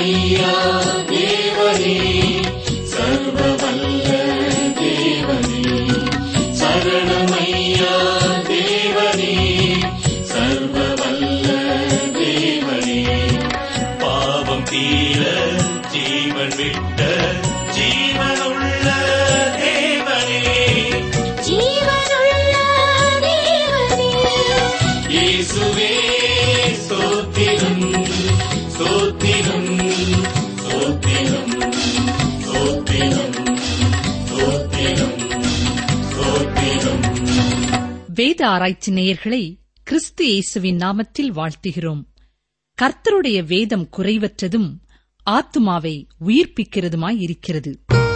சரணமையா தேவனே சர்வ வல்ல தேவனே சரணமையா தேவனே சர்வ வல்ல தேவனே பாவம் தீர ஜீவன் விட்ட ஜீவனுள்ள தேவனே ஜீவனுள்ள தேவனே இயேசுவே ஸ்தோத்திரம் ஸ்தோத்திரம் ஸ்தோத்திரம் ஸ்தோத்திரம் ஸ்தோத்திரம் ஸ்தோத்திரம் வேத ஆராய்ச்சி நேயர்களை கிறிஸ்து இயேசுவின் நாமத்தில் வாழ்த்துகிறோம் கர்த்தருடைய வேதம் குறைவற்றதும் ஆத்துமாவை உயிர்ப்பிக்கிறதுமாய் இருக்கிறது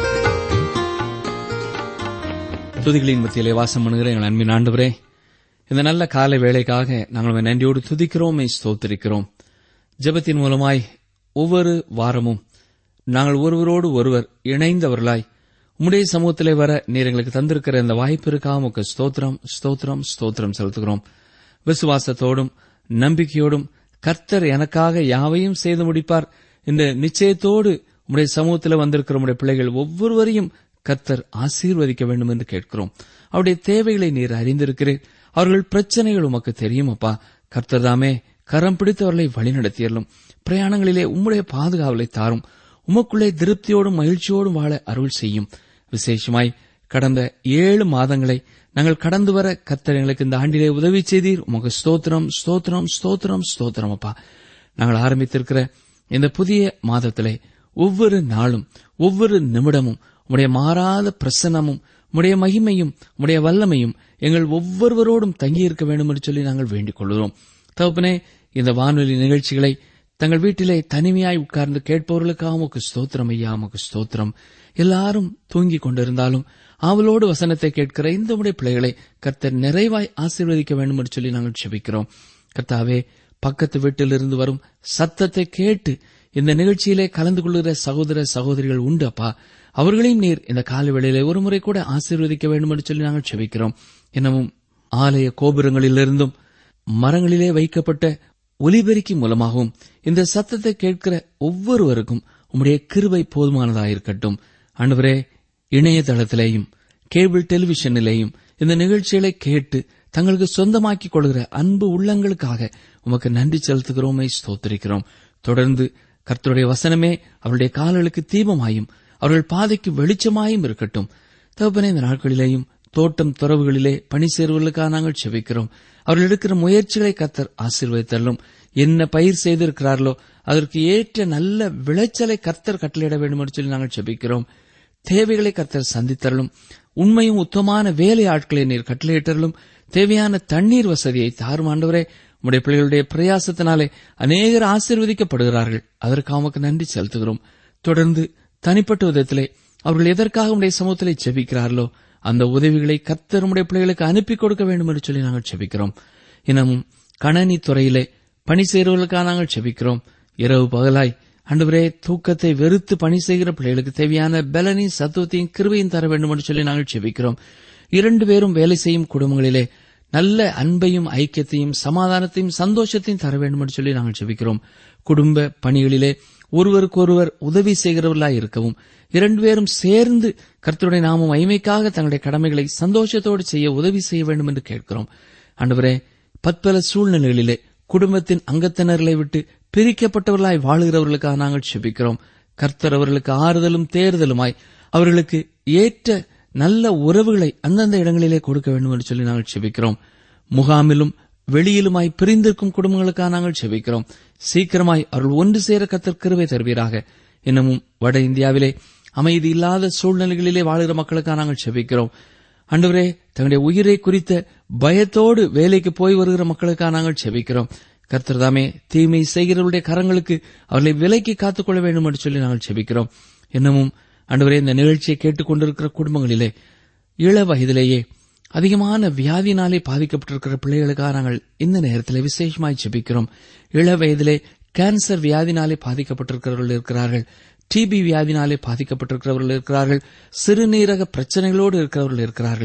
துதிகளின் மத்தியிலே வாசம் பண்ணுகிற எங்கள் அன்பின் ஆண்டவரே இந்த நல்ல காலை வேளைக்காக நாங்கள் உம்மை நன்றியோடு துதிக்கிறோம் ஸ்தோத்திரிக்கிறோம் ஜெபத்தின் மூலமாய் ஒவ்வொரு வாரமும் நாங்கள் ஒருவரோடு ஒருவர் இணைந்தவர்களாய் உம்முடைய சமூகத்திலே வர நீர் எங்களுக்கு தந்திருக்கிற இந்த வாய்ப்பிற்காக உமக்கு ஸ்தோத்திரம் ஸ்தோத்திரம் ஸ்தோத்திரம் செலுத்துகிறோம் விசுவாசத்தோடும் நம்பிக்கையோடும் கர்த்தர் எனக்காக யாவையும் செய்து முடிப்பார் என்ற நிச்சயத்தோடு உம்முடைய சமூகத்தில் வந்திருக்கிற உம்முடைய பிள்ளைகள் ஒவ்வொருவரையும் கர்த்தர் ஆசீர்வதிக்க வேண்டும் என்று கேட்கிறோம் அவருடைய தேவைகளை நீர் அறிந்திருக்கிறீர் அவர்கள் பிரச்சனைகள் உமக்கு தெரியும் அப்பா கர்த்தர் தாமே கரம் பிடித்தவர்களை வழிநடத்தியலும் பிரயாணங்களிலே உம்முடைய பாதுகாவலை தாரும் உமக்குள்ளே திருப்தியோடும் மகிழ்ச்சியோடும் வாழ அருள் செய்யும் விசேஷமாய் கடந்த ஏழு மாதங்களை நாங்கள் கடந்து வர கர்த்தர் எங்களுக்கு இந்த ஆண்டிலே உதவி செய்தீர் உமக்கு ஸ்தோத்திரம் ஸ்தோத்திரம் ஸ்தோத்திரம் ஸ்தோத்திரம் அப்பா நாங்கள் ஆரம்பித்திருக்கிற இந்த புதிய மாதத்திலே ஒவ்வொரு நாளும் ஒவ்வொரு நிமிடமும் உடைய மாறாத பிரசன்னமும் உடைய மகிமையும் உடைய வல்லமையும் எங்கள் ஒவ்வொருவரோடும் தங்கியிருக்க வேண்டும் என்று சொல்லி நாங்கள் வேண்டிக் கொள்கிறோம் தகப்பனே இந்த வானொலி நிகழ்ச்சிகளை தங்கள் வீட்டிலே தனிமையாய் உட்கார்ந்து கேட்பவர்களுக்காக உமக்கு ஸ்தோத்திரம் ஐயா உமக்கு ஸ்தோத்திரம் எல்லாரும் தூங்கிக் கொண்டிருந்தாலும் ஆவலோடு வசனத்தை கேட்கிற இந்த உடைய பிள்ளைகளை கர்த்தர் நிறைவாய் ஆசீர்வதிக்க வேண்டும் என்று சொல்லி நாங்கள் செபிக்கிறோம் கர்த்தாவே பக்கத்து வீட்டிலிருந்து வரும் சத்தத்தை கேட்டு இந்த நிகழ்ச்சியிலே கலந்து கொள்கிற சகோதர சகோதரிகள் உண்டு அப்பா அவர்களையும் நீர் இந்த கால வேளையிலே ஒரு முறை கூட ஆசீர்வதிக்க வேண்டும் என்று சொல்லி நாங்கள் செபிக்கிறோம் எனவும் ஆலய கோபுரங்களிலிருந்தும் மரங்களிலே வைக்கப்பட்ட ஒலிபெருக்கி மூலமாகவும் இந்த சத்தத்தை கேட்கிற ஒவ்வொருவருக்கும் உம்முடைய கிருபை போதுமானதாயிருக்கட்டும் ஆண்டவரே இணையதளத்திலேயும் கேபிள் டெலிவிஷனிலேயும் இந்த நிகழ்ச்சிகளை கேட்டு தங்களுக்கு சொந்தமாக்கிக் கொள்கிற அன்பு உள்ளங்களுக்காக உமக்கு நன்றி செலுத்துகிறோமே ஸ்தோத்திரிக்கிறோம் தொடர்ந்து கர்த்தருடைய வசனமே அவருடைய கால்களுக்கு தீபமாயும் அவர்கள் பாதைக்கு வெளிச்சமாயும் இருக்கட்டும் தகப்பனே இந்த நாட்களிலேயும் தோட்டம் துறவுகளிலே பணி சேர்வர்களுக்காக நாங்கள் செபிக்கிறோம் அவர்கள் எடுக்கிற முயற்சிகளை கத்தர் ஆசீர்வதித்தள்ளும் என்ன பயிர் செய்திருக்கிறார்களோ அதற்கு ஏற்ற நல்ல விளைச்சலை கர்த்தர் கட்டளையிட வேண்டும் என்று சொல்லி நாங்கள் செபிக்கிறோம் தேவைகளை கர்த்தர் சந்தித்தரலும் உண்மையும் உத்தமான வேலை ஆட்களை நீர் கட்டளையிட்டரலும் தேவையான தண்ணீர் வசதியை தாரும் ஆண்டவரே உம்முடைய பிள்ளைகளுடைய பிரயாசத்தினாலே அநேகர் ஆசீர்வதிக்கப்படுகிறார்கள் அதற்கு அவனுக்கு நன்றி செலுத்துகிறோம் தொடர்ந்து தனிப்பட்ட விதத்திலே அவர்கள் எதற்காக உடைய சமூகத்திலே செபிக்கிறார்களோ அந்த உதவிகளை கர்த்தர் உம்முடைய பிள்ளைகளுக்கு அனுப்பி கொடுக்க வேண்டும் என்று சொல்லி நாங்கள் செபிக்கிறோம் இன்னமும் கணனி துறையிலே பணி செய்கிறவர்களுக்காக நாங்கள் செபிக்கிறோம் இரவு பகலாய் ஆண்டவரே தூக்கத்தை வெறுத்து பணி செய்கிற பிள்ளைகளுக்கு தேவையான பலனையும் சத்துவத்தையும் கிருபையும் தர வேண்டும் என்று சொல்லி நாங்கள் செபிக்கிறோம் இரண்டு பேரும் வேலை செய்யும் குடும்பங்களிலே நல்ல அன்பையும் ஐக்கியத்தையும் சமாதானத்தையும் சந்தோஷத்தையும் தர வேண்டும் என்று சொல்லி நாங்கள் செபிக்கிறோம் குடும்ப பணிகளிலே ஒருவருக்கொருவர் உதவி செய்கிறவர்களாய் இருக்கவும் இரண்டு பேரும் சேர்ந்து கர்த்தருடைய நாமம் ஐமைக்காக தங்களுடைய கடமைகளை சந்தோஷத்தோடு செய்ய உதவி செய்ய வேண்டும் என்று கேட்கிறோம் ஆண்டவரே பற்பல சூழ்நிலைகளிலே குடும்பத்தின் அங்கத்தினர்களை விட்டு பிரிக்கப்பட்டவர்களாய் வாழுகிறவர்களுக்காக நாங்கள் செபிக்கிறோம் கர்த்தர் அவர்களுக்கு ஆறுதலும் தேர்தலுமாய் அவர்களுக்கு ஏற்ற நல்ல உறவுகளை அந்தந்த இடங்களிலே கொடுக்க வேண்டும் என்று சொல்லி நாங்கள் செபிக்கிறோம் முகாமிலும் வெளியிலுமாய் பிரிந்திருக்கும் குடும்பங்களுக்காக நாங்கள் செபிக்கிறோம் சீக்கிரமாய் அவர்கள் ஒன்று சேர கத்தர் கிருபை தருவீராக இன்னமும் வட இந்தியாவிலே அமைதி இல்லாத சூழ்நிலைகளிலே வாழுகிற மக்களுக்காக நாங்கள் செபிக்கிறோம் அன்றுவரே தங்களுடைய உயிரை குறித்த பயத்தோடு வேலைக்கு போய் வருகிற மக்களுக்காக நாங்கள் செபிக்கிறோம் கர்த்தர்தாமே தீமை செய்கிறவருடைய கரங்களுக்கு அவர்களை விலைக்கு காத்துக்கொள்ள வேண்டும் என்று சொல்லி நாங்கள் செபிக்கிறோம் இன்னமும் அன்றுவரே இந்த நிகழ்ச்சியை கேட்டுக்கொண்டிருக்கிற குடும்பங்களிலே இள வயதிலேயே அதிகமான வியாதினாலே பாதிக்கப்பட்டிருக்கிற பிள்ளைகளுக்காக நாங்கள் இந்த நேரத்தில் விசேஷமாய் ஜெபிக்கிறோம் இள வயதிலே கேன்சர் வியாதினாலே பாதிக்கப்பட்டிருக்கிறவர்கள் இருக்கிறார்கள் டிபி வியாதினாலே பாதிக்கப்பட்டிருக்கிறவர்கள் இருக்கிறார்கள் சிறுநீரக பிரச்சனைகளோடு இருக்கிறவர்கள் இருக்கிறார்கள்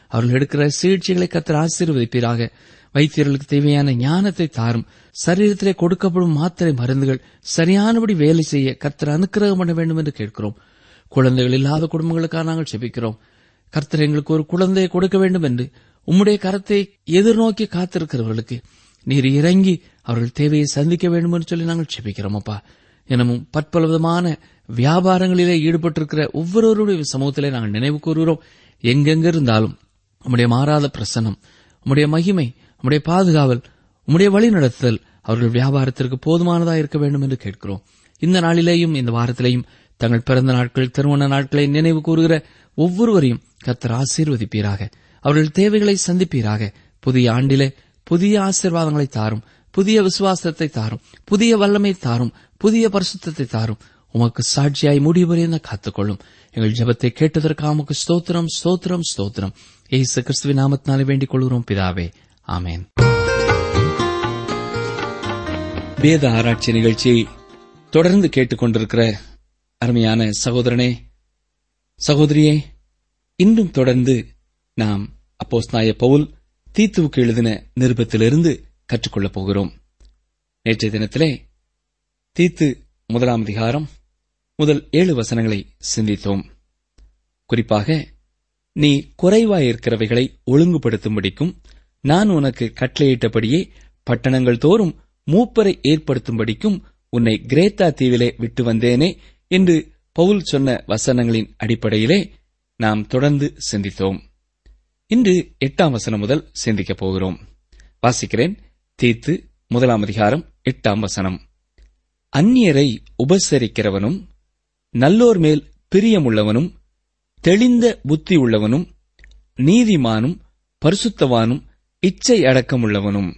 அவர்கள் எடுக்கிற சிகிச்சைகளை கத்தர் ஆசீர்வதிப்பீராக வைத்தியர்களுக்கு தேவையான ஞானத்தை தாரும் சரீரத்திலே கொடுக்கப்படும் மாத்திரை மருந்துகள் சரியானபடி வேலை செய்ய கத்தர் அனுக்கிரகம் பண்ண வேண்டும் என்று கேட்கிறோம் குழந்தைகள் இல்லாத குடும்பங்களுக்காக நாங்கள் செபிக்கிறோம் கர்த்தர் எங்களுக்கு ஒரு குழந்தையை கொடுக்க வேண்டும் என்று உம்முடைய கரத்தை எதிர்நோக்கி காத்திருக்கிறவர்களுக்கு நீர் இறங்கி அவர்கள் தேவையை சந்திக்க வேண்டும் என்று சொல்லி நாங்கள் செபிக்கிறோம் அப்பா எனமும் பற்பல விதமான வியாபாரங்களிலே ஈடுபட்டிருக்கிற ஒவ்வொருவருடைய சமூகத்திலே நாங்கள் நினைவு கூறுகிறோம் எங்கெங்க இருந்தாலும் உம்முடைய மாறாத பிரசன்னம் உம்முடைய மகிமை உம்முடைய பாதுகாவல் உம்முடைய வழிநடத்துதல் அவர்கள் வியாபாரத்திற்கு போதுமானதாக இருக்க வேண்டும் என்று கேட்கிறோம் இந்த நாளிலேயும் இந்த வாரத்திலேயும் தங்கள் பிறந்த நாட்கள் திருமண நாட்களை நினைவு கூறுகிற ஒவ்வொருவரையும் கத்தர் ஆசீர்வதிப்பீராக அவர்கள் தேவைகளை சந்திப்பீராக புதிய ஆண்டிலே புதிய ஆசீர்வாதங்களை தாரும் புதிய விசுவாசத்தை தாரும் புதிய வல்லமை தாரும் புதிய பரிசுத்தத்தை தாரும் உமக்கு சாட்சியாய் முடிவரையும் காத்துக்கொள்ளும் எங்கள் ஜெபத்தை கேட்டதற்காக உமக்கு ஸ்தோத்திரம் ஸ்தோத்திரம் ஸ்தோத்திரம் ஏசு கிறிஸ்துவின் நாமத்தினாலே வேண்டிக் கொள்கிறோம் பிதாவே ஆமென் வேத ஆராய்ச்சி நிகழ்ச்சியை தொடர்ந்து கேட்டுக்கொண்டிருக்கிற அருமையான சகோதரனே சகோதரியே இன்னும் தொடர்ந்து நாம் அப்போஸ்நாய பவுல் தீத்துவுக்கு எழுதின நிருபத்திலிருந்து கற்றுக்கொள்ளப் போகிறோம் நேற்றைய தினத்திலே தீத்து முதலாம் அதிகாரம் முதல் ஏழு வசனங்களை சிந்தித்தோம் குறிப்பாக நீ குறைவாயிருக்கிறவைகளை ஒழுங்குபடுத்தும்படிக்கும் நான் உனக்கு கட்டளையிட்டபடியே பட்டணங்கள் தோறும் மூப்பரை ஏற்படுத்தும்படிக்கும் உன்னை கிரேத்தா தீவிலே விட்டு வந்தேனே என்று பவுல் சொன்ன வசனங்களின் அடிப்படையிலே நாம் தொடர்ந்து சிந்தித்தோம் இன்று எட்டாம் வசனம் முதல் சிந்திக்கப் போகிறோம் வாசிக்கிறேன் தீத்து முதலாம் அதிகாரம் எட்டாம் வசனம் அந்நியரை உபசரிக்கிறவனும் நல்லோர் மேல் பிரியமுள்ளவனும் தெளிந்த புத்தி உள்ளவனும் நீதிமானும் பரிசுத்தவானும் இச்சை அடக்கமுள்ளவனும்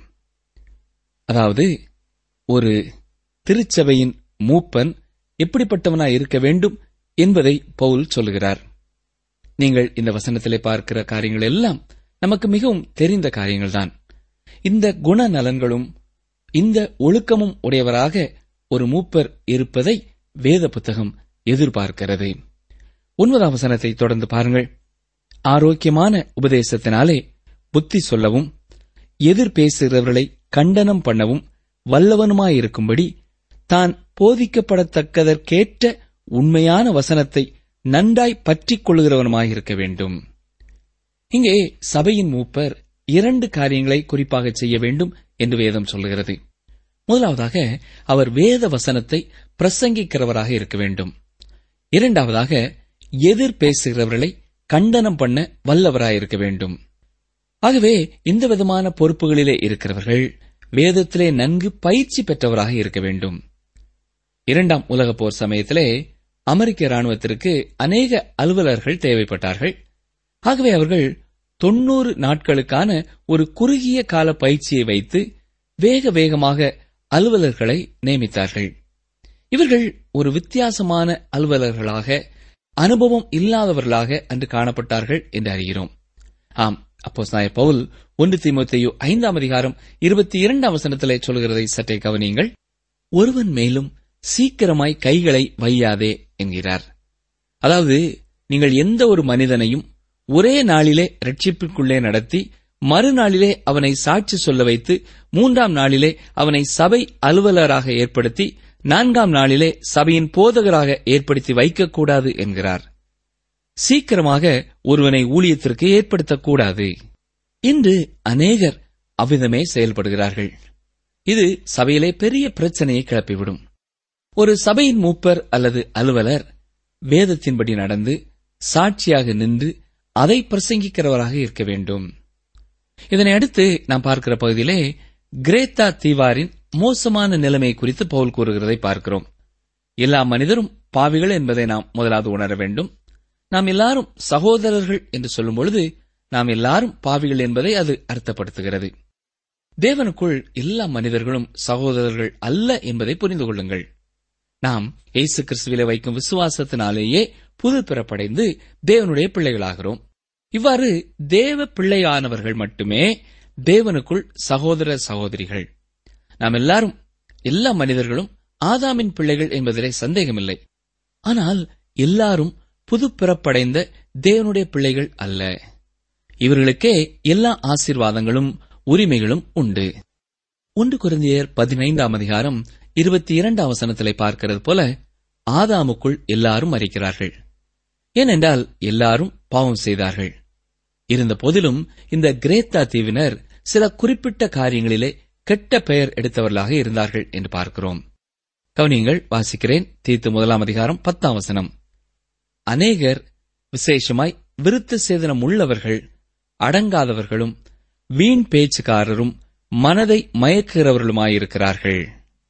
அதாவது ஒரு திருச்சபையின் மூப்பன் எப்படிப்பட்டவனாய் இருக்க வேண்டும் என்பதை பவுல் சொல்லுகிறார் நீங்கள் இந்த வசனத்திலே பார்க்கிற காரியங்கள் எல்லாம் நமக்கு மிகவும் தெரிந்த காரியங்கள்தான் இந்த குணநலன்களும் இந்த ஒழுக்கமும் உடையவராக ஒரு மூப்பர் இருப்பதை வேத புத்தகம் எதிர்பார்க்கிறது ஒன்பதாம் வசனத்தை தொடர்ந்து பாருங்கள் ஆரோக்கியமான உபதேசத்தினாலே புத்தி சொல்லவும் எதிர் பேசுகிறவர்களை கண்டனம் பண்ணவும் வல்லவனுமாயிருக்கும்படி தான் போதிக்கப்படத்தக்கதற்கேற்ற உண்மையான வசனத்தை நன்றாய் பற்றிக் கொள்கிறவனுமாயிருக்க வேண்டும் இங்கே சபையின் மூப்பர் இரண்டு காரியங்களை குறிப்பாக செய்ய வேண்டும் என்று வேதம் சொல்லுகிறது முதலாவதாக அவர் வேத வசனத்தை பிரசங்கிக்கிறவராக இருக்க வேண்டும் இரண்டாவதாக எதிர் பேசுகிறவர்களை கண்டனம் பண்ண வல்லவராயிருக்க வேண்டும் ஆகவே இந்த விதமான பொறுப்புகளிலே இருக்கிறவர்கள் வேதத்திலே நன்கு பயிற்சி பெற்றவராக இருக்க வேண்டும் இரண்டாம் உலகப் போர் சமயத்திலே அமெரிக்க ராணுவத்திற்கு அநேக அலுவலர்கள் தேவைப்பட்டார்கள் ஆகவே அவர்கள் தொன்னூறு நாட்களுக்கான ஒரு குறுகிய கால பயிற்சியை வைத்து வேக வேகமாக அலுவலர்களை நியமித்தார்கள் இவர்கள் ஒரு வித்தியாசமான அலுவலர்களாக அனுபவம் இல்லாதவர்களாக அன்று காணப்பட்டார்கள் என்று அறிகிறோம் ஆம் அப்போ நாய பவுல் ஒன்று தீமோத்தேயு ஐந்தாம் அதிகாரம் இருபத்தி இரண்டாம் வசனத்திலே சொல்கிறதை சற்றே கவனியுங்கள் ஒருவன் மேலும் சீக்கிரமாய் கைகளை வையாதே என்கிறார் அதாவது நீங்கள் எந்த ஒரு மனிதனையும் ஒரே நாளிலே ரட்சிப்பிற்குள்ளே நடத்தி மறுநாளிலே அவனை சாட்சி சொல்ல வைத்து மூன்றாம் நாளிலே அவனை சபை அலுவலராக ஏற்படுத்தி நான்காம் நாளிலே சபையின் போதகராக ஏற்படுத்தி வைக்கக்கூடாது என்கிறார் சீக்கிரமாக ஒருவனை ஊழியத்திற்கு ஏற்படுத்தக்கூடாது இன்று அநேகர் அவ்விதமே செயல்படுகிறார்கள் இது சபையிலே பெரிய பிரச்சனையை கிளப்பிவிடும் ஒரு சபையின் மூப்பர் அல்லது அலுவலர் வேதத்தின்படி நடந்து சாட்சியாக நின்று அதை பிரசங்கிக்கிறவராக இருக்க வேண்டும் இதனை அடுத்து நாம் பார்க்கிற பகுதியிலே கிரேத்தா தீவாரின் மோசமான நிலைமை குறித்து பவுல் கூறுகிறதை பார்க்கிறோம் எல்லா மனிதரும் பாவிகள் என்பதை நாம் முதலாவது உணர வேண்டும் நாம் எல்லாரும் சகோதரர்கள் என்று சொல்லும் பொழுது நாம் எல்லாரும் பாவிகள் என்பதை அது அர்த்தப்படுத்துகிறது தேவனுக்குள் எல்லா மனிதர்களும் சகோதரர்கள் அல்ல என்பதை புரிந்து கொள்ளுங்கள் நாம் இயேசு கிறிஸ்துவிலே வைக்கும் விசுவாசத்தினாலேயே புது பிறப்படைந்து தேவனுடைய பிள்ளைகளாகிறோம் இவ்வாறு தேவ பிள்ளையானவர்கள் மட்டுமே தேவனுக்குள் சகோதர சகோதரிகள் நாம் எல்லாரும் எல்லா மனிதர்களும் ஆதாமின் பிள்ளைகள் என்பதிலே சந்தேகமில்லை ஆனால் எல்லாரும் புது பிறப்படைந்த தேவனுடைய பிள்ளைகள் அல்ல இவர்களுக்கே எல்லா ஆசீர்வாதங்களும் உரிமைகளும் உண்டு ஒன்று குருந்தியர் பதினைந்தாம் அதிகாரம் இருபத்தி இரண்டாம் வசனத்திலே பார்க்கிறது போல ஆதாமுக்குள் எல்லாரும் மறிக்கிறார்கள் ஏனென்றால் எல்லாரும் பாவம் செய்தார்கள் இருந்த போதிலும் இந்த கிரேத்தா தீவினர் சில குறிப்பிட்ட காரியங்களிலே கெட்ட பெயர் எடுத்தவர்களாக இருந்தார்கள் என்று பார்க்கிறோம் கவனியங்கள் வாசிக்கிறேன் தீத்து முதலாம் அதிகாரம் பத்தாம் வசனம் அநேகர் விசேஷமாய் விருத்த சேதனம் உள்ளவர்கள் அடங்காதவர்களும் வீண் பேச்சுக்காரரும் மனதை மயக்குகிறவர்களுமாயிருக்கிறார்கள்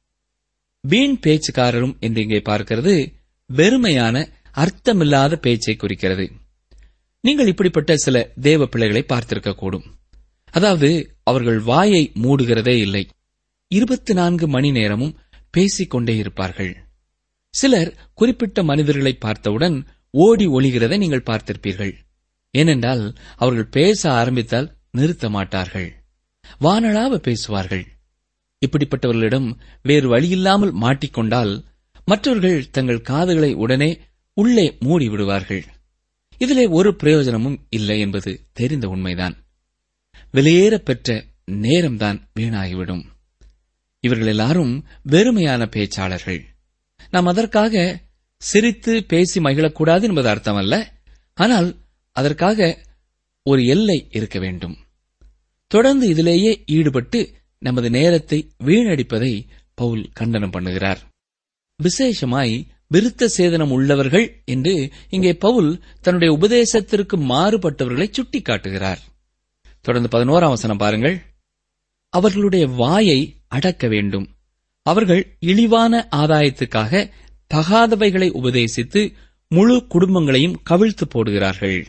வீண் பேச்சுக்காரரும் என்று இங்கே பார்க்கிறது வெறுமையான அர்த்தமில்லாத பேச்சை குறிக்கிறது நீங்கள் இப்படிப்பட்ட சில தேவ பிள்ளைகளை பார்த்திருக்கக்கூடும் அதாவது அவர்கள் வாயை மூடுகிறதே இல்லை இருபத்தி நான்கு மணி நேரமும் பேசிக் கொண்டே இருப்பார்கள் சிலர் குறிப்பிட்ட மனிதர்களை பார்த்தவுடன் ஓடி ஒளிகிறதை நீங்கள் பார்த்திருப்பீர்கள் ஏனென்றால் அவர்கள் பேச ஆரம்பித்தால் நிறுத்த மாட்டார்கள் வானளாவ பேசுவார்கள் இப்படிப்பட்டவர்களிடம் வேறு வழியில்லாமல் மாட்டிக்கொண்டால் மற்றவர்கள் தங்கள் காதுகளை உடனே உள்ளே மூடி விடுவார்கள் இதிலே ஒரு பிரயோஜனமும் இல்லை என்பது தெரிந்த உண்மைதான் வெளியேற பெற்ற நேரம்தான் வீணாகிவிடும் இவர்கள் எல்லாரும் வெறுமையான பேச்சாளர்கள் நாம் அதற்காக சிரித்து பேசி மகிழக்கூடாது என்பது அர்த்தமல்ல ஆனால் அதற்காக ஒரு எல்லை இருக்க வேண்டும் தொடர்ந்து இதிலேயே ஈடுபட்டு நமது நேரத்தை வீணடிப்பதை பவுல் கண்டனம் பண்ணுகிறார் விசேஷமாய் விருத்த சேதனம் உள்ளவர்கள் என்று இங்கே பவுல் தன்னுடைய உபதேசத்திற்கு மாறுபட்டவர்களை சுட்டிக்காட்டுகிறார் தொடர்ந்து பதினோராம் வசனம் பாருங்கள் அவர்களுடைய வாயை அடக்க வேண்டும் அவர்கள் இழிவான ஆதாயத்துக்காக தகாதவைகளை உபதேசித்து முழு குடும்பங்களையும் கவிழ்த்து போடுகிறார்கள்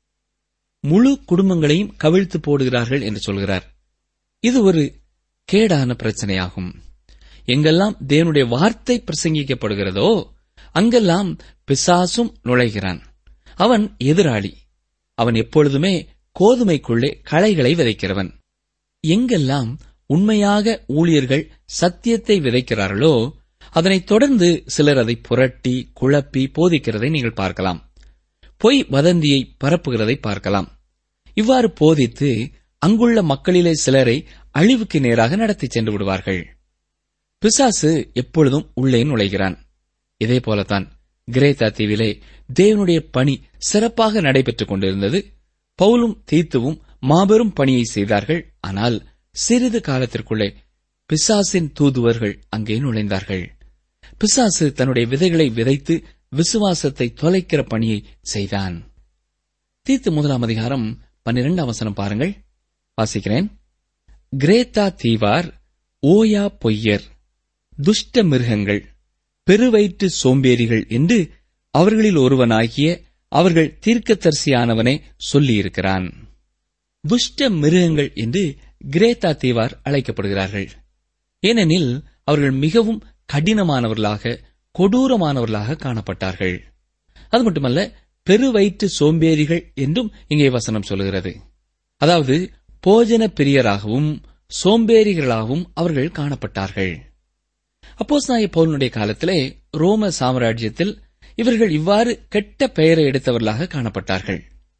முழு குடும்பங்களையும் கவிழ்த்து போடுகிறார்கள் என்று சொல்கிறார் இது ஒரு கேடான பிரச்சனையாகும் எங்கெல்லாம் தேவனுடைய வார்த்தை பிரசங்கிக்கப்படுகிறதோ அங்கெல்லாம் பிசாசும் நுழைகிறான் அவன் எதிராளி அவன் எப்பொழுதுமே கோதுமைக்குள்ளே களைகளை விதைக்கிறவன் எங்கெல்லாம் உண்மையாக ஊழியர்கள் சத்தியத்தை விதைக்கிறார்களோ அதனைத் தொடர்ந்து சிலர் அதை புரட்டி குழப்பி போதிக்கிறதை நீங்கள் பார்க்கலாம் பொய் வதந்தியை பரப்புகிறதை பார்க்கலாம் இவ்வாறு போதித்து அங்குள்ள மக்களிலே சிலரை அழிவுக்கு நேராக நடத்தி சென்று விடுவார்கள் பிசாசு எப்பொழுதும் உள்ளே நுழைகிறான் இதே போலத்தான் கிரேத்தா தீவிலே தேவனுடைய பணி சிறப்பாக நடைபெற்றுக் கொண்டிருந்தது பவுலும் தீத்துவும் மாபெரும் பணியை செய்தார்கள் ஆனால் சிறிது காலத்திற்குள்ளே பிசாசின் தூதுவர்கள் அங்கே நுழைந்தார்கள் பிசாசு தன்னுடைய விதைகளை விதைத்து விசுவாசத்தை தொலைக்கிற பணியை செய்தான் தீத்து முதலாம் அதிகாரம் பன்னிரெண்டாம் வசனம் பாருங்கள் வாசிக்கிறேன் கிரேத்தா தீவார் ஓயா பொய்யர் துஷ்ட மிருகங்கள் பெருவயிற்று சோம்பேறிகள் என்று அவர்களில் ஒருவனாகிய அவர்கள் தீர்க்கதரிசியானவனே சொல்லியிருக்கிறான் துஷ்ட மிருகங்கள் என்று கிரேத்தா தீவார் அழைக்கப்படுகிறார்கள் ஏனெனில் அவர்கள் மிகவும் கடினமானவர்களாக கொடூரமானவர்களாக காணப்பட்டார்கள் அது மட்டுமல்ல பெருவயிற்று சோம்பேறிகள் என்றும் இங்கே வசனம் சொல்லுகிறது அதாவது போஜன பிரியராகவும் சோம்பேறிகளாகவும் அவர்கள் காணப்பட்டார்கள் அப்போஸ் நாய பவுலனுடைய காலத்திலே ரோம சாம்ராஜ்யத்தில் இவர்கள் இவ்வாறு கெட்ட பெயரை எடுத்தவர்களாக காணப்பட்டார்கள்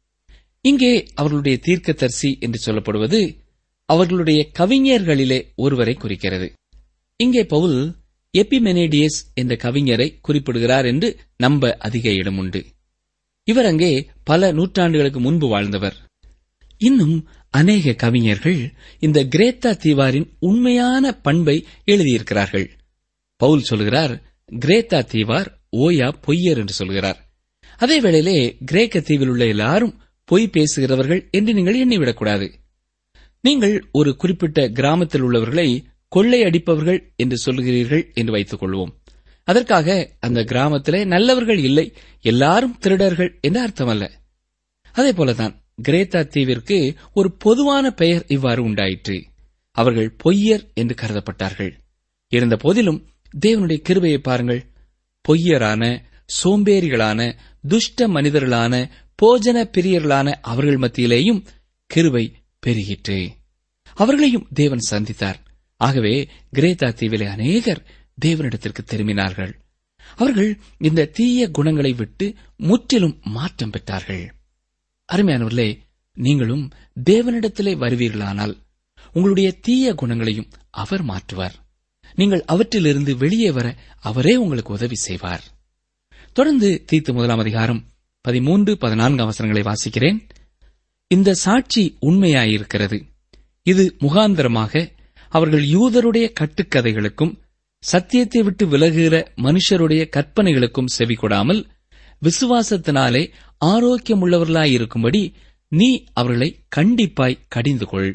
இங்கே அவர்களுடைய தீர்க்கதரிசி என்று சொல்லப்படுவது அவர்களுடைய கவிஞர்களிலே ஒருவரை குறிக்கிறது இங்கே பவுல் எபிமெனேடியஸ் என்ற கவிஞரை குறிப்பிடுகிறார் என்று நம்ப அதிக இடம் உண்டு இவர் அங்கே பல நூற்றாண்டுகளுக்கு முன்பு வாழ்ந்தவர் இன்னும் அநேக கவிஞர்கள் இந்த கிரேத்தா தீவாரின் உண்மையான பண்பை எழுதியிருக்கிறார்கள் பவுல் சொல்கிறார் கிரேத்தா தீவார் ஓயா பொய்யர் என்று சொல்கிறார் அதே வேளையிலே கிரேக்க தீவில் உள்ள எல்லாரும் பொய் பேசுகிறவர்கள் என்று நீங்கள் எண்ணிவிடக்கூடாது நீங்கள் ஒரு குறிப்பிட்ட கிராமத்தில் உள்ளவர்களை கொள்ளை அடிப்பவர்கள் என்று சொல்கிறீர்கள் என்று வைத்துக் கொள்வோம் அதற்காக அந்த கிராமத்திலே நல்லவர்கள் இல்லை எல்லாரும் திருடர்கள் என்று அர்த்தமல்ல அதே போலதான் கிரேத்தா தீவிற்கு ஒரு பொதுவான பெயர் இவ்வாறு உண்டாயிற்று அவர்கள் பொய்யர் என்று கருதப்பட்டார்கள் இருந்த போதிலும் தேவனுடைய கிருபையை பாருங்கள் பொய்யரான சோம்பேறிகளான துஷ்ட மனிதர்களான போஜன பிரியர்களான அவர்கள் மத்தியிலேயும் கிருபை பெருகிற்று அவர்களையும் தேவன் சந்தித்தார் ஆகவே கிரேத்தா தீவிலே அநேகர் தேவனிடத்திற்கு திரும்பினார்கள் அவர்கள் இந்த தீய குணங்களை விட்டு முற்றிலும் மாற்றம் பெற்றார்கள் அருமையானவர்களே நீங்களும் தேவனிடத்திலே வருவீர்களானால் உங்களுடைய தீய குணங்களையும் அவர் மாற்றுவார் நீங்கள் அவற்றிலிருந்து வெளியே வர அவரே உங்களுக்கு உதவி செய்வார் தொடர்ந்து தீத்து முதலாம் அதிகாரம் பதிமூன்று பதினான்கு அவசரங்களை வாசிக்கிறேன் இந்த சாட்சி உண்மையாயிருக்கிறது இது முகாந்தரமாக அவர்கள் யூதருடைய கட்டுக்கதைகளுக்கும் சத்தியத்தை விட்டு விலகுகிற மனுஷருடைய கற்பனைகளுக்கும் செவி கொடாமல் விசுவாசத்தினாலே ஆரோக்கியமுள்ளவர்களாயிருக்கும்படி நீ அவர்களை கண்டிப்பாய் கடிந்து கொள்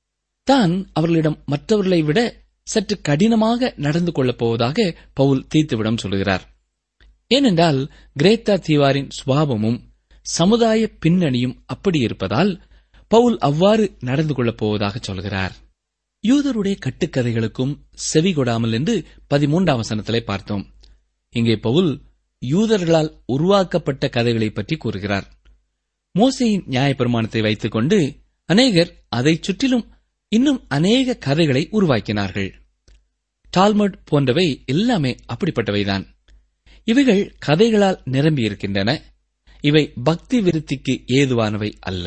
தான் அவர்களிடம் மற்றவர்களை விட சற்று கடினமாக நடந்து கொள்ளப் போவதாக பவுல் தீத்துவிடம் சொல்கிறார் ஏனென்றால் கிரேத்தா தீவாரின் சுபாவமும் சமுதாய பின்னணியும் அப்படி இருப்பதால் பவுல் அவ்வாறு நடந்து கொள்ளப் போவதாக சொல்கிறார் யூதருடைய கட்டுக்கதைகளுக்கும் செவி கொடாமல் என்று பதிமூன்றாம் வசனத்திலே பார்த்தோம் இங்கே பவுல் யூதர்களால் உருவாக்கப்பட்ட கதைகளை பற்றி கூறுகிறார் மோசையின் நியாயப்பிரமாணத்தை வைத்துக் கொண்டு அநேகர் அதைச் சுற்றிலும் இன்னும் அநேக கதைகளை உருவாக்கினார்கள் டால்மட் போன்றவை எல்லாமே அப்படிப்பட்டவைதான் இவைகள் கதைகளால் நிரம்பியிருக்கின்றன இவை பக்தி விருத்திக்கு ஏதுவானவை அல்ல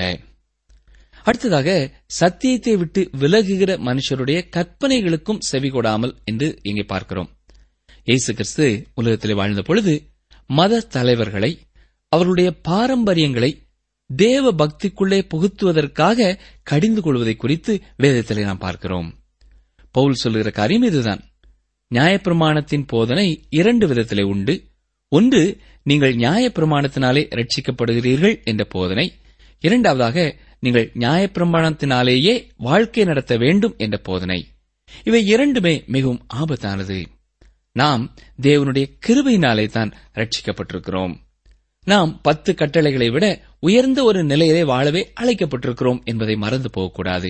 அடுத்ததாக சத்தியத்தை விட்டு விலகுகிற மனுஷருடைய கற்பனைகளுக்கும் செவி கொடாமல் என்று இங்கே பார்க்கிறோம் இயேசு கிறிஸ்து உலகத்திலே வாழ்ந்த பொழுது மத தலைவர்களை அவர்களுடைய பாரம்பரியங்களை தேவ பக்திக்குள்ளே புகுத்துவதற்காக கடிந்து கொள்வதை குறித்து வேதத்திலே நாம் பார்க்கிறோம் பவுல் சொல்லுகிற காரியம் இதுதான் நியாயப்பிரமாணத்தின் போதனை இரண்டு விதத்திலே உண்டு ஒன்று நீங்கள் நியாயப்பிரமாணத்தினாலே ரட்சிக்கப்படுகிறீர்கள் என்ற போதனை இரண்டாவதாக நீங்கள் நியாயப்பிரமாணத்தினாலேயே வாழ்க்கை நடத்த வேண்டும் என்ற போதனை இவை இரண்டுமே மிகவும் ஆபத்தானது நாம் தேவனுடைய கிருபையினாலே தான் ரட்சிக்கப்பட்டிருக்கிறோம் நாம் பத்து கட்டளைகளை விட உயர்ந்த ஒரு நிலையிலே வாழவே அழைக்கப்பட்டிருக்கிறோம் என்பதை மறந்து போகக்கூடாது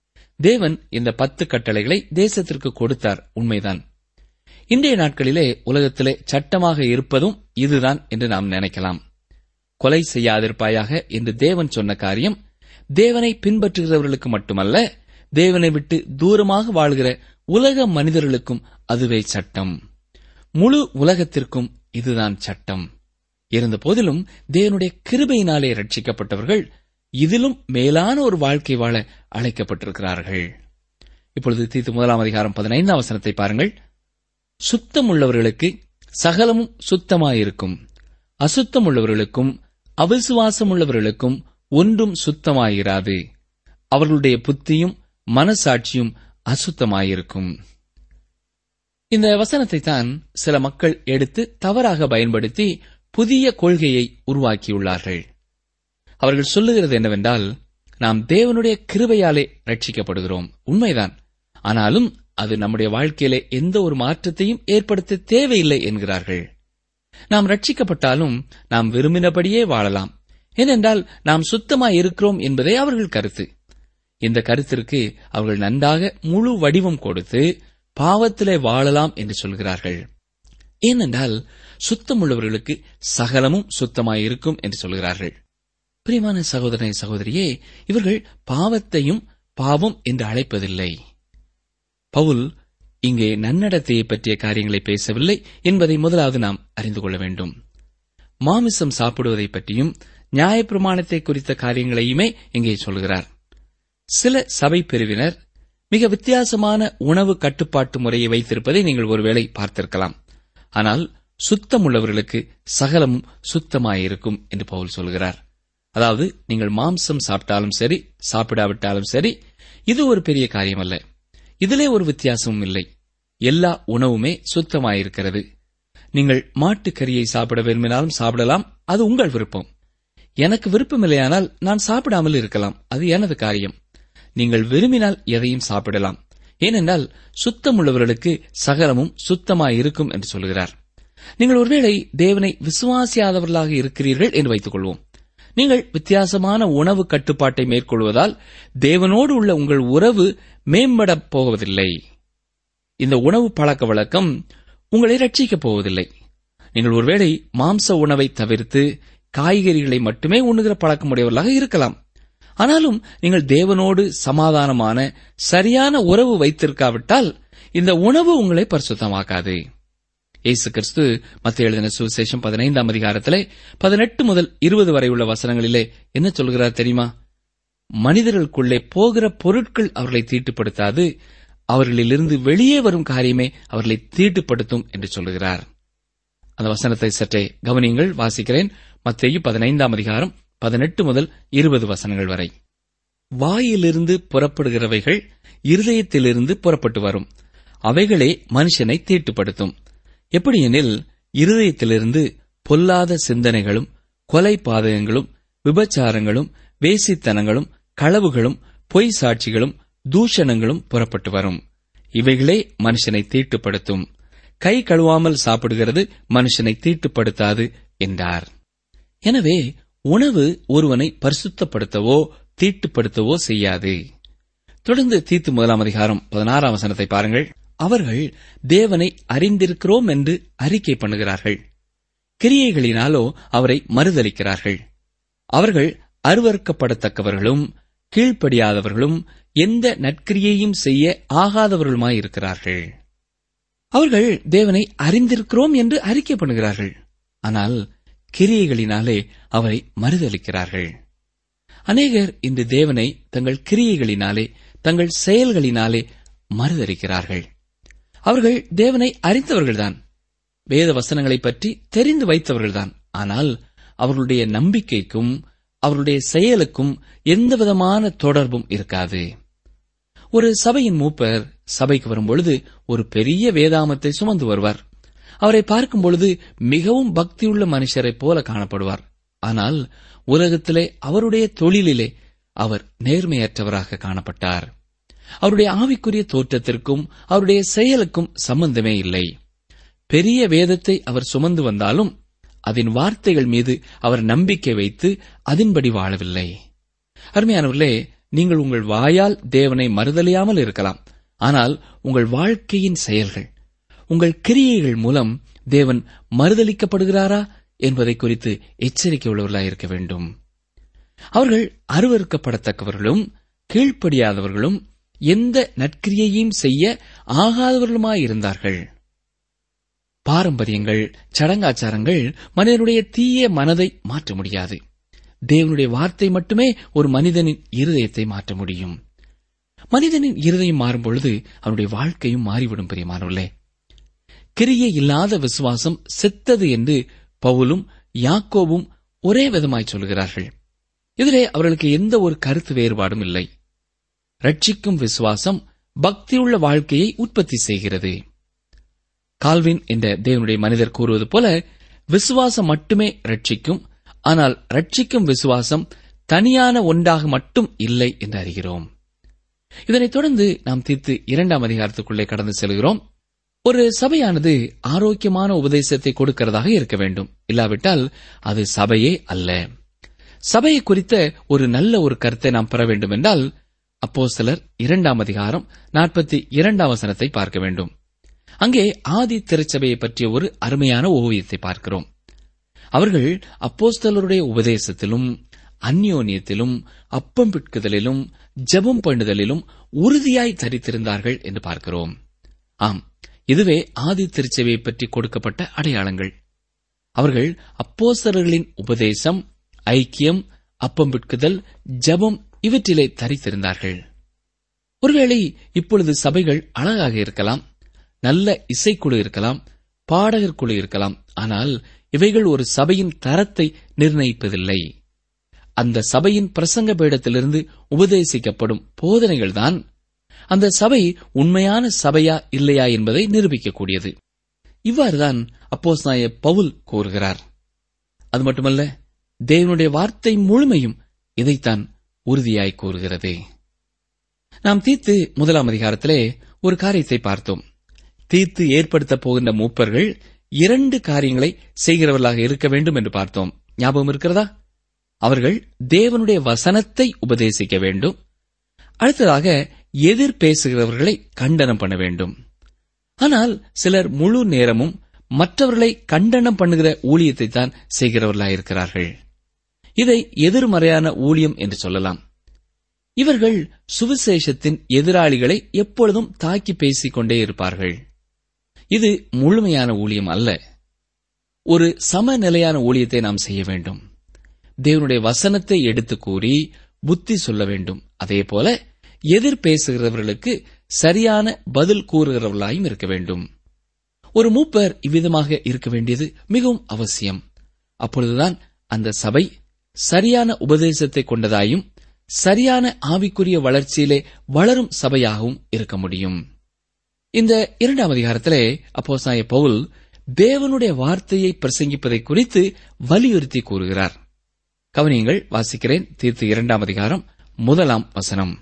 தேவன் இந்த பத்து கட்டளைகளை தேசத்திற்கு கொடுத்தார் உண்மைதான் இன்றைய நாட்களிலே உலகத்திலே சட்டமாக இருப்பதும் இதுதான் என்று நாம் நினைக்கலாம் கொலை செய்யாதிருப்பாயாக என்று தேவன் சொன்ன காரியம் தேவனை பின்பற்றுகிறவர்களுக்கு மட்டுமல்ல தேவனை விட்டு தூரமாக வாழ்கிற உலக மனிதர்களுக்கும் அதுவே சட்டம் முழு உலகத்திற்கும் இதுதான் சட்டம் இருந்த போதிலும் தேவனுடைய கிருபையினாலே ரட்சிக்கப்பட்டவர்கள் இதிலும் மேலான ஒரு வாழ்க்கை வாழ அழைக்கப்பட்டிருக்கிறார்கள் இப்பொழுது தீத்து முதலாம் அதிகாரம் பதினைந்தாம் வசனத்தை பாருங்கள் சுத்தமுள்ளவர்களுக்கு சகலமும் சுத்தமாயிருக்கும் அசுத்தமுள்ளவர்களுக்கும் அவிசுவாசமுள்ளவர்களுக்கும் ஒன்றும் சுத்தமாயிராது அவர்களுடைய புத்தியும் மனசாட்சியும் அசுத்தமாயிருக்கும் இந்த வசனத்தை தான் சில மக்கள் எடுத்து தவறாக பயன்படுத்தி புதிய கொள்கையை உருவாக்கியுள்ளார்கள் அவர்கள் சொல்லுகிறது என்னவென்றால் நாம் தேவனுடைய கிருபையாலே ரட்சிக்கப்படுகிறோம் உண்மைதான் ஆனாலும் அது நம்முடைய வாழ்க்கையிலே எந்த ஒரு மாற்றத்தையும் ஏற்படுத்த தேவையில்லை என்கிறார்கள் நாம் ரட்சிக்கப்பட்டாலும் நாம் விரும்பினபடியே வாழலாம் ஏனென்றால் நாம் சுத்தமாய் இருக்கிறோம் என்பதே அவர்கள் கருத்து இந்த கருத்திற்கு அவர்கள் நன்றாக முழு வடிவம் கொடுத்து பாவத்திலே வாழலாம் என்று சொல்கிறார்கள் ஏனென்றால் சுத்தமுள்ளவர்களுக்கு சகலமும் சுத்தமாயிருக்கும் என்று சொல்கிறார்கள் பிரியமான சகோதரனை சகோதரியே இவர்கள் பாவத்தையும் பாவம் என்று அழைப்பதில்லை பவுல் இங்கே நன்னடத்தையை பற்றிய காரியங்களை பேசவில்லை என்பதை முதலாவது நாம் அறிந்து கொள்ள வேண்டும் மாமிசம் சாப்பிடுவதை பற்றியும் நியாயப்பிரமாணத்தை குறித்த காரியங்களையுமே இங்கே சொல்கிறார் சில சபை பிரிவினர் மிக வித்தியாசமான உணவு கட்டுப்பாட்டு முறையை வைத்திருப்பதை நீங்கள் ஒருவேளை பார்த்திருக்கலாம் ஆனால் சுத்தமுள்ளவர்களுக்கு சகலமும் சுத்தமாயிருக்கும் என்று பவுல் சொல்கிறார் அதாவது நீங்கள் மாம்சம் சாப்பிட்டாலும் சரி சாப்பிடாவிட்டாலும் சரி இது ஒரு பெரிய காரியம் அல்ல இதிலே ஒரு வித்தியாசமும் இல்லை எல்லா உணவுமே சுத்தமாயிருக்கிறது நீங்கள் மாட்டுக்கறியை சாப்பிட விரும்பினாலும் சாப்பிடலாம் அது உங்கள் விருப்பம் எனக்கு விருப்பமில்லையானால் நான் சாப்பிடாமல் இருக்கலாம் அது எனது காரியம் நீங்கள் விரும்பினால் எதையும் சாப்பிடலாம் ஏனென்றால் சுத்தமுள்ளவர்களுக்கு சகலமும் சுத்தமாயிருக்கும் என்று சொல்கிறார் நீங்கள் ஒருவேளை தேவனை விசுவாசியாதவர்களாக இருக்கிறீர்கள் என்று வைத்துக் கொள்வோம் நீங்கள் வித்தியாசமான உணவு கட்டுப்பாட்டை மேற்கொள்வதால் தேவனோடு உள்ள உங்கள் உறவு மேம்படப் போவதில்லை இந்த உணவு பழக்க வழக்கம் உங்களை ரட்சிக்கப் போவதில்லை நீங்கள் ஒருவேளை மாம்ச உணவை தவிர்த்து காய்கறிகளை மட்டுமே உண்ணுகிற பழக்கமுடையவர்களாக இருக்கலாம் ஆனாலும் நீங்கள் தேவனோடு சமாதானமான சரியான உறவு வைத்திருக்காவிட்டால் இந்த உணவு உங்களை பரிசுத்தமாக்காது இயேசு கிறிஸ்து மத்திய எழுதின சுவிசேஷம் பதினைந்தாம் அதிகாரத்திலே பதினெட்டு முதல் இருபது வரை உள்ள வசனங்களிலே என்ன சொல்கிறார் தெரியுமா மனிதர்களுக்குள்ளே போகிற பொருட்கள் அவர்களை தீட்டுப்படுத்தாது அவர்களிலிருந்து வெளியே வரும் காரியமே அவர்களை தீட்டுப்படுத்தும் என்று சொல்லுகிறார் அந்த வசனத்தை சற்றே கவனியுங்கள் வாசிக்கிறேன் மத்தேயு பதினைந்தாம் அதிகாரம் பதினெட்டு முதல் இருபது வசனங்கள் வரை வாயிலிருந்து புறப்படுகிறவைகள் இருதயத்திலிருந்து புறப்பட்டு வரும் அவைகளே மனுஷனை தீட்டுப்படுத்தும் எப்படியெனில் இருதயத்திலிருந்து பொல்லாத சிந்தனைகளும் கொலை பாதகங்களும் விபச்சாரங்களும் வேசித்தனங்களும் களவுகளும் பொய் சாட்சிகளும் தூஷணங்களும் புறப்பட்டு வரும் இவைகளே மனுஷனை தீட்டுப்படுத்தும் கை கழுவாமல் சாப்பிடுகிறது மனுஷனை தீட்டுப்படுத்தாது என்றார் எனவே உணவு ஒருவனை பரிசுத்தப்படுத்தவோ தீட்டுப்படுத்தவோ செய்யாது தொடர்ந்து தீத்து முதலாம் அதிகாரம் பதினாறாம் வசனத்தை பாருங்கள் அவர்கள் தேவனை அறிந்திருக்கிறோம் என்று அறிக்கை பண்ணுகிறார்கள் கிரியைகளினாலோ அவரை மறுதலிக்கிறார்கள் அவர்கள் அருவறுக்கப்படத்தக்கவர்களும் கீழ்ப்படியாதவர்களும் எந்த நற்கிரியையும் செய்ய ஆகாதவர்களுமாயிருக்கிறார்கள் அவர்கள் தேவனை அறிந்திருக்கிறோம் என்று அறிக்கை பண்ணுகிறார்கள் ஆனால் கிரியைகளினாலே அவரை மறுதலிக்கிறார்கள் அநேகர் இன்று தேவனை தங்கள் கிரியைகளினாலே தங்கள் செயல்களினாலே மறுதலிக்கிறார்கள் அவர்கள் தேவனை அறிந்தவர்கள்தான் வேத வசனங்களைப் பற்றி தெரிந்து வைத்தவர்கள்தான் ஆனால் அவர்களுடைய நம்பிக்கைக்கும் அவர்களுடைய செயலுக்கும் எந்தவிதமான தொடர்பும் இருக்காது ஒரு சபையின் மூப்பர் சபைக்கு வரும்பொழுது ஒரு பெரிய வேதாமத்தை சுமந்து வருவார் அவரை பார்க்கும் பொழுது மிகவும் பக்தியுள்ள மனுஷரைப் போல காணப்படுவார் ஆனால் உலகத்திலே அவருடைய தொழிலிலே அவர் நேர்மையற்றவராக காணப்பட்டார் அவருடைய ஆவிக்குரிய தோற்றத்திற்கும் அவருடைய செயலுக்கும் சம்பந்தமே இல்லை பெரிய வேதத்தை அவர் சுமந்து வந்தாலும் அதன் வார்த்தைகள் மீது அவர் நம்பிக்கை வைத்து அதன்படி வாழவில்லை அருமையானவர்களே நீங்கள் உங்கள் வாயால் தேவனை மறுதலியாமல் இருக்கலாம் ஆனால் உங்கள் வாழ்க்கையின் செயல்கள் உங்கள் கிரியைகள் மூலம் தேவன் மறுதலிக்கப்படுகிறாரா என்பதை குறித்து எச்சரிக்கை உள்ளவர்களாக இருக்க வேண்டும் அவர்கள் அருவறுக்கப்படத்தக்கவர்களும் கீழ்ப்படியாதவர்களும் எந்த நற்கிரியையும் செய்ய ஆகாதவர்களுமாயிருந்தார்கள் பாரம்பரியங்கள் சடங்காச்சாரங்கள் மனிதனுடைய தீய மனதை மாற்ற முடியாது தேவனுடைய வார்த்தை மட்டுமே ஒரு மனிதனின் இருதயத்தை மாற்ற முடியும் மனிதனின் இருதயம் மாறும் பொழுது அவனுடைய வாழ்க்கையும் மாறிவிடும் பிரியமானவர்களே கிரியை இல்லாத விசுவாசம் செத்தது என்று பவுலும் யாக்கோவும் ஒரே விதமாய் சொல்கிறார்கள் இதிலே அவர்களுக்கு எந்த ஒரு கருத்து வேறுபாடும் இல்லை ரட்சிக்கும் விசுவாசம் பக்தியுள்ள வாழ்க்கையை உற்பத்தி செய்கிறது கால்வின் என்ற தேவனுடைய மனிதர் கூறுவது போல விசுவாசம் மட்டுமே ரட்சிக்கும் ஆனால் ரட்சிக்கும் விசுவாசம் தனியான ஒன்றாக மட்டும் இல்லை என்று அறிகிறோம் இதனைத் தொடர்ந்து நாம் தீர்த்து இரண்டாம் அதிகாரத்துக்குள்ளே கடந்து செல்கிறோம் ஒரு சபையானது ஆரோக்கியமான உபதேசத்தை கொடுக்கிறதாக இருக்க வேண்டும் இல்லாவிட்டால் அது சபையே அல்ல சபையை குறித்த ஒரு நல்ல ஒரு கருத்தை நாம் பெற வேண்டும் என்றால் அப்போ சிலர் இரண்டாம் அதிகாரம் நாற்பத்தி இரண்டாம் வசனத்தை பார்க்க வேண்டும் அங்கே ஆதி திருச்சபையை பற்றிய ஒரு அருமையான ஓவியத்தை பார்க்கிறோம் அவர்கள் அப்போஸ்தலருடைய உபதேசத்திலும் அந்யோன்யத்திலும் அப்பம் பிட்குதலிலும் ஜெபம் பண்ணுதலிலும் உறுதியாய் தரித்திருந்தார்கள் என்று பார்க்கிறோம் ஆம் இதுவே ஆதி திருச்சபையை பற்றி கொடுக்கப்பட்ட அடையாளங்கள் அவர்கள் அப்போஸ்தலர்களின் உபதேசம் ஐக்கியம் அப்பம் பிட்குதல் ஜெபம் இவற்றிலே தரித்திருந்தார்கள் ஒருவேளை இப்பொழுது சபைகள் அழகாக இருக்கலாம் நல்ல இசைக்குழு இருக்கலாம் பாடகர் குழு இருக்கலாம் ஆனால் இவைகள் ஒரு சபையின் தரத்தை நிர்ணயிப்பதில்லை அந்த சபையின் பிரசங்க பீடத்திலிருந்து உபதேசிக்கப்படும் போதனைகள்தான் அந்த சபை உண்மையான சபையா இல்லையா என்பதை நிரூபிக்கக்கூடியது இவ்வாறுதான் அப்போஸ் நாய பவுல் கூறுகிறார் அது மட்டுமல்ல தேவனுடைய வார்த்தை முழுமையும் இதைத்தான் உறுதியாய் கூறுகிறது நாம் தீர்த்து முதலாம் அதிகாரத்திலே ஒரு காரியத்தை பார்த்தோம் தீர்த்து ஏற்படுத்தப் போகின்ற மூப்பர்கள் இரண்டு காரியங்களை செய்கிறவர்களாக இருக்க வேண்டும் என்று பார்த்தோம் ஞாபகம் இருக்கிறதா அவர்கள் தேவனுடைய வசனத்தை உபதேசிக்க வேண்டும் அடுத்ததாக எதிர் பேசுகிறவர்களை கண்டனம் பண்ண வேண்டும் ஆனால் சிலர் முழு நேரமும் மற்றவர்களை கண்டனம் பண்ணுகிற ஊழியத்தை தான் செய்கிறவர்களாயிருக்கிறார்கள் இதை எதிர்மறையான ஊழியம் என்று சொல்லலாம் இவர்கள் சுவிசேஷத்தின் எதிராளிகளை எப்பொழுதும் தாக்கி பேசிக் கொண்டே இருப்பார்கள் இது முழுமையான ஊழியம் அல்ல ஒரு சமநிலையான ஊழியத்தை நாம் செய்ய வேண்டும் தேவனுடைய வசனத்தை எடுத்து கூறி புத்தி சொல்ல வேண்டும் அதேபோல எதிர் பேசுகிறவர்களுக்கு சரியான பதில் கூறுகிறவர்களாயும் இருக்க வேண்டும் ஒரு மூப்பர் இவ்விதமாக இருக்க வேண்டியது மிகவும் அவசியம் அப்பொழுதுதான் அந்த சபை சரியான உபதேசத்தை கொண்டதாயும் சரியான ஆவிக்குரிய வளர்ச்சியிலே வளரும் சபையாகவும் இருக்க முடியும் இந்த இரண்டாம் அதிகாரத்திலே அப்போஸ்தலனாகிய பவுல் தேவனுடைய வார்த்தையை பிரசங்கிப்பதை குறித்து வலியுறுத்தி கூறுகிறார் கவனியங்கள் வாசிக்கிறேன் தீர்த்து இரண்டாம் அதிகாரம் முதலாம் வசனம்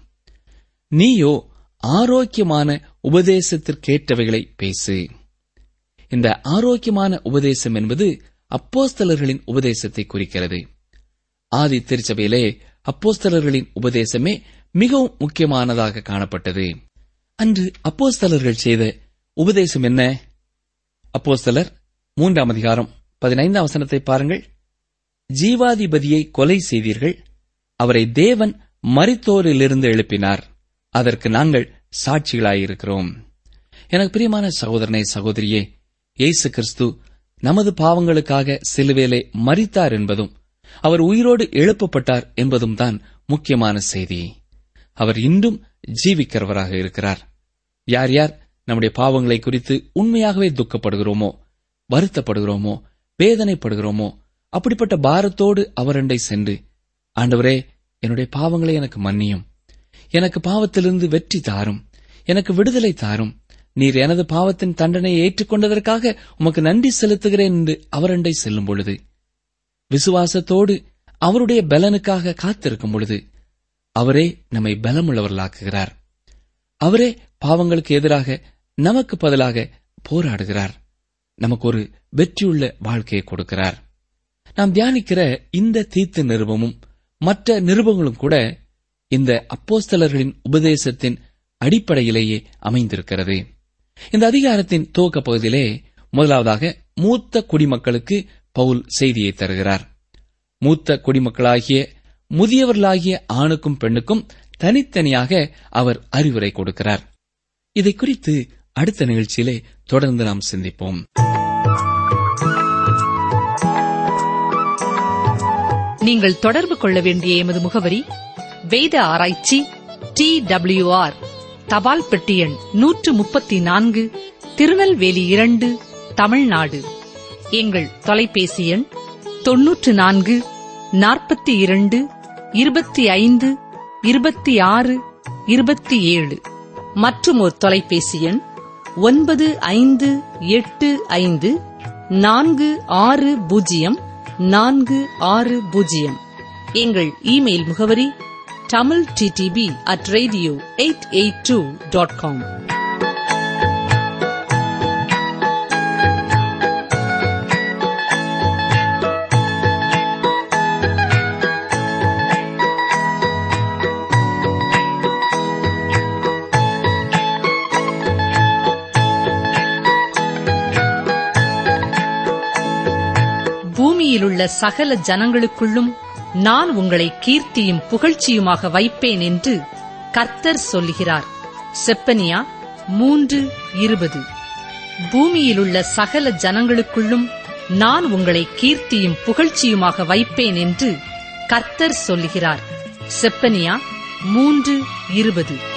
நீயோ ஆரோக்கியமான உபதேசத்திற்கேற்றவைகளை பேசு இந்த ஆரோக்கியமான உபதேசம் என்பது அப்போஸ்தலர்களின் உபதேசத்தை குறிக்கிறது ஆதி திருச்சபையிலே அப்போஸ்தலர்களின் உபதேசமே மிகவும் முக்கியமானதாக காணப்பட்டது அன்று அப்போஸ்தலர்கள் செய்த உபதேசம் என்ன அப்போஸ்தலர் மூன்றாம் அதிகாரம் பதினைந்தாம் வசனத்தை பாருங்கள் ஜீவாதிபதியை கொலை செய்தீர்கள் அவரை தேவன் மரித்தோரிலிருந்து எழுப்பினார் அதற்கு நாங்கள் சாட்சிகளாயிருக்கிறோம் எனக்கு பிரியமான சகோதரனே சகோதரியே இயேசு கிறிஸ்து நமது பாவங்களுக்காக சிலுவேலே மரித்தார் என்பதும் அவர் உயிரோடு எழுப்பப்பட்டார் என்பதும் தான் முக்கியமான செய்தி அவர் இன்றும் ஜீவிக்கிறவராக இருக்கிறார் யார் யார் நம்முடைய பாவங்களை குறித்து உண்மையாகவே துக்கப்படுகிறோமோ வருத்தப்படுகிறோமோ வேதனைப்படுகிறோமோ அப்படிப்பட்ட பாரத்தோடு அவரண்டை சென்று ஆண்டவரே என்னுடைய பாவங்களை எனக்கு மன்னியும் எனக்கு பாவத்திலிருந்து வெற்றி தாரும் எனக்கு விடுதலை தாரும் நீர் எனது பாவத்தின் தண்டனையை ஏற்றுக்கொண்டதற்காக உமக்கு நன்றி செலுத்துகிறேன் என்று அவரண்டை செல்லும் பொழுது விசுவாசத்தோடு அவருடைய பலனுக்காக காத்திருக்கும் பொழுது அவரே நம்மை பலமுள்ளவர்களாக்குகிறார் அவரே பாவங்களுக்கு எதிராக நமக்கு பதிலாக போராடுகிறார் நமக்கு ஒரு வெற்றியுள்ள வாழ்க்கையை கொடுக்கிறார் நாம் தியானிக்கிற இந்த தீர்த்த நிருபமும் மற்ற நிருபங்களும் கூட இந்த அப்போஸ்தலர்களின் உபதேசத்தின் அடிப்படையிலேயே அமைந்திருக்கிறது இந்த அதிகாரத்தின் துவக்க பகுதியிலே முதலாவதாக மூத்த குடிமக்களுக்கு பவுல் செய்தியை தருகிறார் மூத்த குடிமக்களாகிய முதியவர்களாகிய ஆணுக்கும் பெண்ணுக்கும் தனித்தனியாக அவர் அறிவுரை கொடுக்கிறார் இதை குறித்து அடுத்த நிகழ்ச்சியிலே தொடர்ந்து நாம் சிந்திப்போம் நீங்கள் தொடர்பு கொள்ள வேண்டிய எமது முகவரி வேத ஆராய்ச்சி டி ஆர் தபால் பெட்டி எண் நூற்று முப்பத்தி நான்கு திருநெல்வேலி இரண்டு தமிழ்நாடு எங்கள் தொலைபேசி எண் தொன்னூற்று நான்கு நாற்பத்தி இரண்டு இருபத்தி ஐந்து இருபத்தி ஆறு இருபத்தி ஏழு மற்றும் ஒரு தொலைபேசி எண் ஒன்பது ஐந்து எட்டு ஐந்து நான்கு ஆறு பூஜ்ஜியம் நான்கு ஆறு பூஜ்ஜியம் எங்கள் இமெயில் முகவரி Tamil TDP at radio eight eight two dot com பூமியிலுள்ள சகல ஜனங்களுக்குள்ளும் நான் உங்களை கீர்த்தியும் புகழ்ச்சியுமாக வைப்பேன் என்று கர்த்தர் சொல்லுகிறார் செப்பனியா மூன்று இருபது பூமியிலுள்ள சகல ஜனங்களுக்குள்ளும் நான் உங்களை கீர்த்தியும் புகழ்ச்சியுமாக வைப்பேன் என்று கர்த்தர் சொல்லுகிறார் செப்பனியா மூன்று இருபது